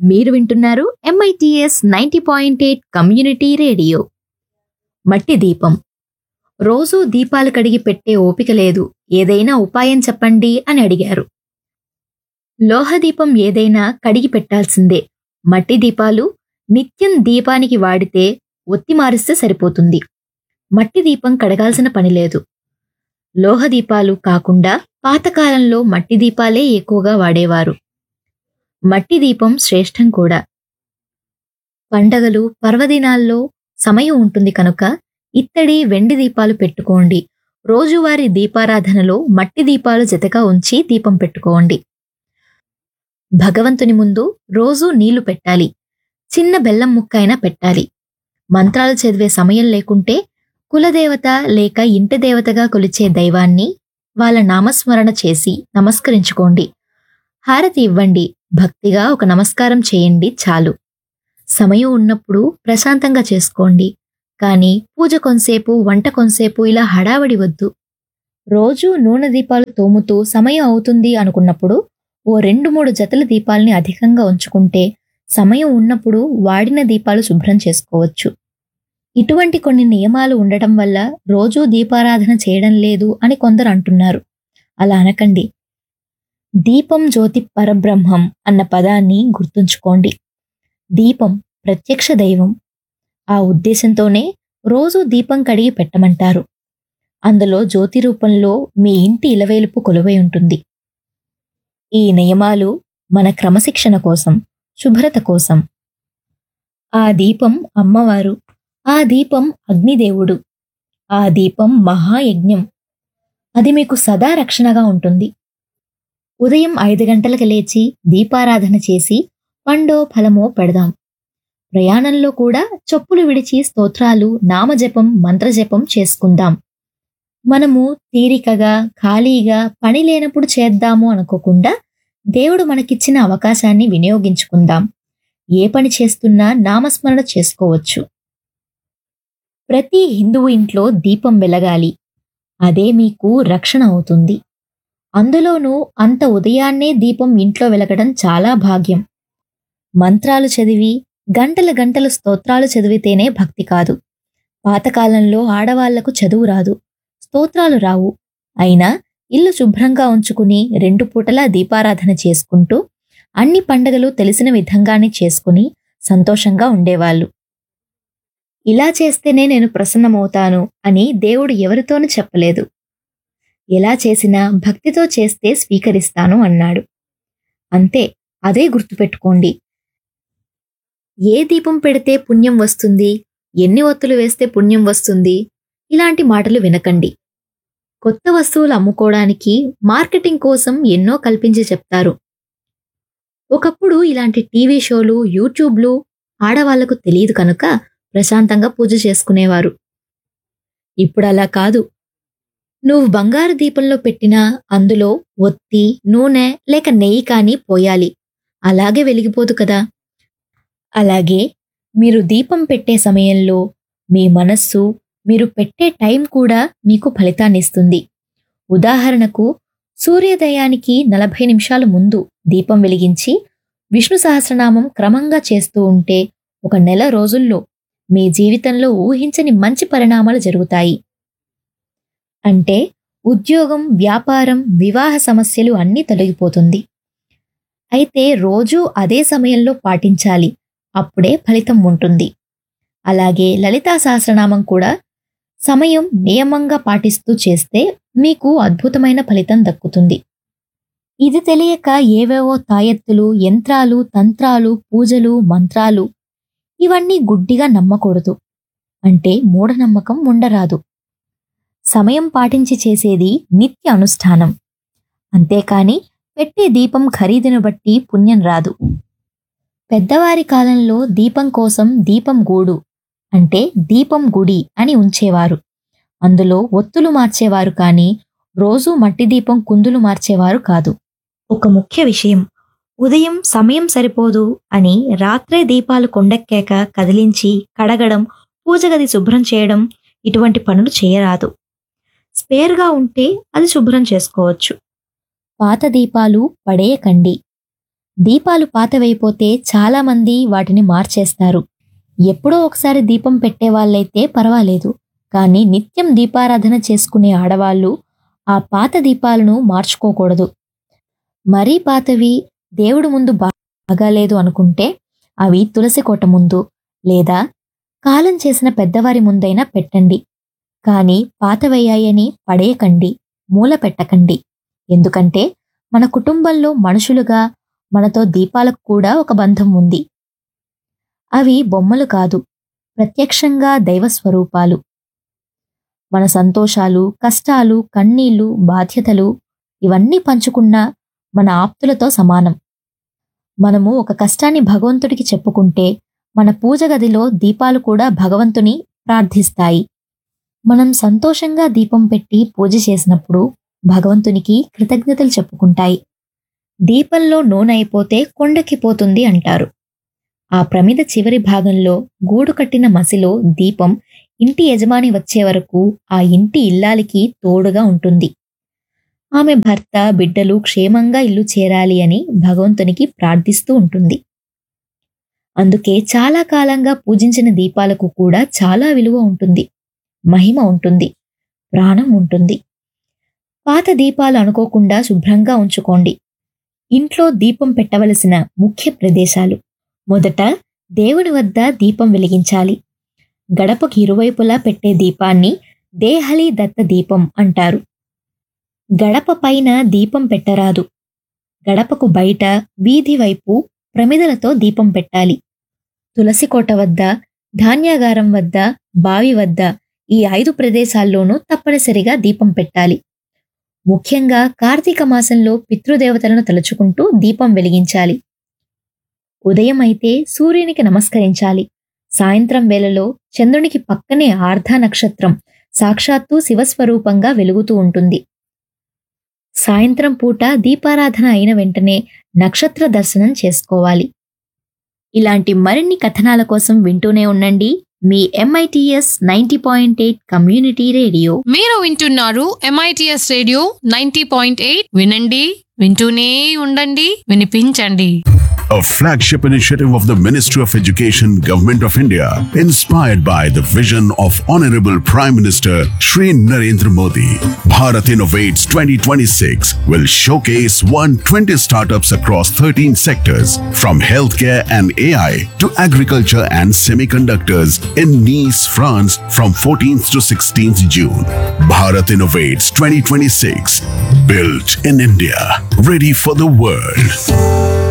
మీరు వింటున్నారు MITS ninety point eight community radio మట్టి దీపం రోజూ దీపాలు కడిగి పెట్టే ఓపిక లేదు ఏదైనా ఉపాయం చెప్పండి అని అడిగారు లోహదీపం ఏదైనా కడిగి పెట్టాల్సిందే మట్టి దీపాలు నిత్యం దీపానికి వాడితే ఒత్తి మారిస్తే సరిపోతుంది మట్టి దీపం కడగాల్సిన పని లేదు లోహదీపాలు కాకుండా పాతకాలంలో మట్టి దీపాలే ఎక్కువగా వాడేవారు మట్టి దీపం శ్రేష్టం కూడా పండగలు పర్వదినాల్లో సమయం ఉంటుంది కనుక ఇత్తడి వెండి దీపాలు పెట్టుకోండి రోజువారీ దీపారాధనలో మట్టి దీపాలు జతగా ఉంచి దీపం పెట్టుకోండి భగవంతుని ముందు రోజూ నీళ్లు పెట్టాలి చిన్న బెల్లం ముక్క అయినా పెట్టాలి మంత్రాలు చదివే సమయం లేకుంటే కులదేవత లేక ఇంటి దేవతగా కొలిచే దైవాన్ని వాళ్ళ నామస్మరణ చేసి నమస్కరించుకోండి హారతి ఇవ్వండి భక్తిగా ఒక నమస్కారం చేయండి చాలు సమయం ఉన్నప్పుడు ప్రశాంతంగా చేసుకోండి కానీ పూజ కొంసేపు వంట కొంసేపు ఇలా హడావడి వద్దు రోజూ నూనె దీపాలు తోముతూ సమయం అవుతుంది అనుకున్నప్పుడు ఓ రెండు మూడు జతల దీపాల్ని అధికంగా ఉంచుకుంటే సమయం ఉన్నప్పుడు వాడిన దీపాలు శుభ్రం చేసుకోవచ్చు ఇటువంటి కొన్ని నియమాలు ఉండటం వల్ల రోజూ దీపారాధన చేయడం లేదు అని కొందరు అంటున్నారు అలా అనకండి దీపం జ్యోతి పరబ్రహ్మం అన్న పదాన్ని గుర్తుంచుకోండి దీపం ప్రత్యక్ష దైవం ఆ ఉద్దేశంతోనే రోజూ దీపం కడిగి పెట్టమంటారు అందులో జ్యోతి రూపంలో మీ ఇంటి ఇలవేలుపు కొలువై ఉంటుంది ఈ నియమాలు మన క్రమశిక్షణ కోసం శుభ్రత కోసం ఆ దీపం అమ్మవారు ఆ దీపం అగ్నిదేవుడు ఆ దీపం మహాయజ్ఞం అది మీకు సదా రక్షణగా ఉంటుంది ఉదయం ఐదు గంటలకు లేచి దీపారాధన చేసి పండో ఫలమో పెడదాం ప్రయాణంలో కూడా చెప్పులు విడిచి స్తోత్రాలు నామజపం మంత్రజపం చేసుకుందాం మనము తీరికగా ఖాళీగా పని లేనప్పుడు చేద్దాము అనుకోకుండా దేవుడు మనకిచ్చిన అవకాశాన్ని వినియోగించుకుందాం ఏ పని చేస్తున్నా నామస్మరణ చేసుకోవచ్చు ప్రతి హిందువు ఇంట్లో దీపం వెలగాలి అదే మీకు రక్షణ అవుతుంది అందులోనూ అంత ఉదయాన్నే దీపం ఇంట్లో వెలగడం చాలా భాగ్యం మంత్రాలు చదివి గంటల గంటల స్తోత్రాలు చదివితేనే భక్తి కాదు పాతకాలంలో ఆడవాళ్లకు చదువు రాదు స్తోత్రాలు రావు అయినా ఇల్లు శుభ్రంగా ఉంచుకుని రెండు పూటలా దీపారాధన చేసుకుంటూ అన్ని పండగలు తెలిసిన విధంగానే చేసుకుని సంతోషంగా ఉండేవాళ్ళు ఇలా చేస్తేనే నేను ప్రసన్నమవుతాను అని దేవుడు ఎవరితోనూ చెప్పలేదు ఎలా చేసినా భక్తితో చేస్తే స్వీకరిస్తాను అన్నాడు అంతే అదే గుర్తుపెట్టుకోండి ఏ దీపం పెడితే పుణ్యం వస్తుంది ఎన్ని ఒత్తులు వేస్తే పుణ్యం వస్తుంది ఇలాంటి మాటలు వినకండి కొత్త వస్తువులు అమ్ముకోవడానికి మార్కెటింగ్ కోసం ఎన్నో కల్పించి చెప్తారు ఒకప్పుడు ఇలాంటి టీవీ షోలు యూట్యూబ్లు ఆడవాళ్లకు తెలియదు కనుక ప్రశాంతంగా పూజ చేసుకునేవారు ఇప్పుడు అలా కాదు నువ్వు బంగారు దీపంలో పెట్టినా అందులో ఒత్తి నూనె లేక నెయ్యి కానీ పోయాలి అలాగే వెలిగిపోదు కదా అలాగే మీరు దీపం పెట్టే సమయంలో మీ మనస్సు మీరు పెట్టే టైం కూడా మీకు ఫలితాన్నిస్తుంది ఉదాహరణకు సూర్యోదయానికి నలభై నిమిషాల ముందు దీపం వెలిగించి విష్ణు సహస్రనామం క్రమంగా చేస్తూ ఉంటే ఒక నెల రోజుల్లో మీ జీవితంలో ఊహించని మంచి పరిణామాలు జరుగుతాయి అంటే ఉద్యోగం వ్యాపారం వివాహ సమస్యలు అన్నీ తొలగిపోతుంది అయితే రోజూ అదే సమయంలో పాటించాలి అప్పుడే ఫలితం ఉంటుంది అలాగే లలితా సహస్రనామం కూడా సమయం నియమంగా పాటిస్తూ చేస్తే మీకు అద్భుతమైన ఫలితం దక్కుతుంది ఇది తెలియక ఏవేవో తాయెత్తులు యంత్రాలు తంత్రాలు పూజలు మంత్రాలు ఇవన్నీ గుడ్డిగా నమ్మకూడదు అంటే మూఢనమ్మకం ఉండరాదు సమయం పాటించి చేసేది నిత్య అనుష్ఠానం అంతేకాని పెట్టే దీపం ఖరీదును బట్టి పుణ్యం రాదు పెద్దవారి కాలంలో దీపం కోసం దీపం గూడు అంటే దీపం గుడి అని ఉంచేవారు అందులో ఒత్తులు మార్చేవారు కానీ రోజూ మట్టి దీపం కుందులు మార్చేవారు కాదు ఒక ముఖ్య విషయం ఉదయం సమయం సరిపోదు అని రాత్రే దీపాలు కొండెక్కాక కదిలించి కడగడం పూజగది శుభ్రం చేయడం ఇటువంటి పనులు చేయరాదు స్పేర్గా ఉంటే అది శుభ్రం చేసుకోవచ్చు పాత దీపాలు పడేయకండి దీపాలు పాతవైపోతే చాలామంది వాటిని మార్చేస్తారు ఎప్పుడో ఒకసారి దీపం పెట్టే వాళ్ళైతే పర్వాలేదు కానీ నిత్యం దీపారాధన చేసుకునే ఆడవాళ్ళు ఆ పాత దీపాలను మార్చుకోకూడదు మరీ పాతవి దేవుడు ముందు బాగాలేదు అనుకుంటే అవి తులసి కోట ముందు లేదా కాలం చేసిన పెద్దవారి ముందైనా పెట్టండి కానీ పాతవయ్యాయని పడేయకండి మూల పెట్టకండి ఎందుకంటే మన కుటుంబంలో మనుషులుగా మనతో దీపాలకు కూడా ఒక బంధం ఉంది అవి బొమ్మలు కాదు ప్రత్యక్షంగా దైవ స్వరూపాలు మన సంతోషాలు కష్టాలు కన్నీళ్లు బాధ్యతలు ఇవన్నీ పంచుకున్న మన ఆప్తులతో సమానం మనము ఒక కష్టాన్ని భగవంతుడికి చెప్పుకుంటే మన పూజ గదిలో దీపాలు కూడా భగవంతుని ప్రార్థిస్తాయి మనం సంతోషంగా దీపం పెట్టి పూజ చేసినప్పుడు భగవంతునికి కృతజ్ఞతలు చెప్పుకుంటాయి దీపంలో నూనె అయిపోతే కొండెక్కిపోతుంది అంటారు ఆ ప్రమిద చివరి భాగంలో గూడు కట్టిన మసిలో దీపం ఇంటి యజమాని వచ్చే వరకు ఆ ఇంటి ఇల్లాలికి తోడుగా ఉంటుంది ఆమె భర్త బిడ్డలు క్షేమంగా ఇల్లు చేరాలి అని భగవంతునికి ప్రార్థిస్తూ ఉంటుంది అందుకే చాలా కాలంగా పూజించిన దీపాలకు కూడా చాలా విలువ ఉంటుంది మహిమ ఉంటుంది ప్రాణం ఉంటుంది పాత దీపాలు అనుకోకుండా శుభ్రంగా ఉంచుకోండి ఇంట్లో దీపం పెట్టవలసిన ముఖ్య ప్రదేశాలు మొదట దేవుని వద్ద దీపం వెలిగించాలి గడపకు ఇరువైపులా పెట్టే దీపాన్ని దేహలి దత్త దీపం అంటారు గడప పైన దీపం పెట్టరాదు గడపకు బయట వీధి వైపు ప్రమిదలతో దీపం పెట్టాలి తులసి కోట వద్ద ధాన్యాగారం వద్ద బావి వద్ద ఈ ఐదు ప్రదేశాల్లోనూ తప్పనిసరిగా దీపం పెట్టాలి ముఖ్యంగా కార్తీక మాసంలో పితృదేవతలను తలుచుకుంటూ దీపం వెలిగించాలి ఉదయం అయితే సూర్యునికి నమస్కరించాలి సాయంత్రం వేళలో చంద్రునికి పక్కనే ఆర్ధ నక్షత్రం సాక్షాత్తు శివస్వరూపంగా వెలుగుతూ ఉంటుంది సాయంత్రం పూట దీపారాధన అయిన వెంటనే నక్షత్ర దర్శనం చేసుకోవాలి ఇలాంటి మరిన్ని కథనాల కోసం వింటూనే ఉండండి మీ MITS ninety point eight community radio మీరు వింటున్నారు MITS radio ninety point eight వినండి వింటూనే ఉండండి వినిపించండి a flagship initiative of the Ministry of Education, Government of India, inspired by the vision of Honorable Prime Minister Shri Narendra Modi. Bharat Innovates 2026 will showcase 120 startups across 13 sectors, from healthcare and AI to agriculture and semiconductors in Nice, France from 14th to 16th June. Bharat Innovates 2026, built in India, ready for the world.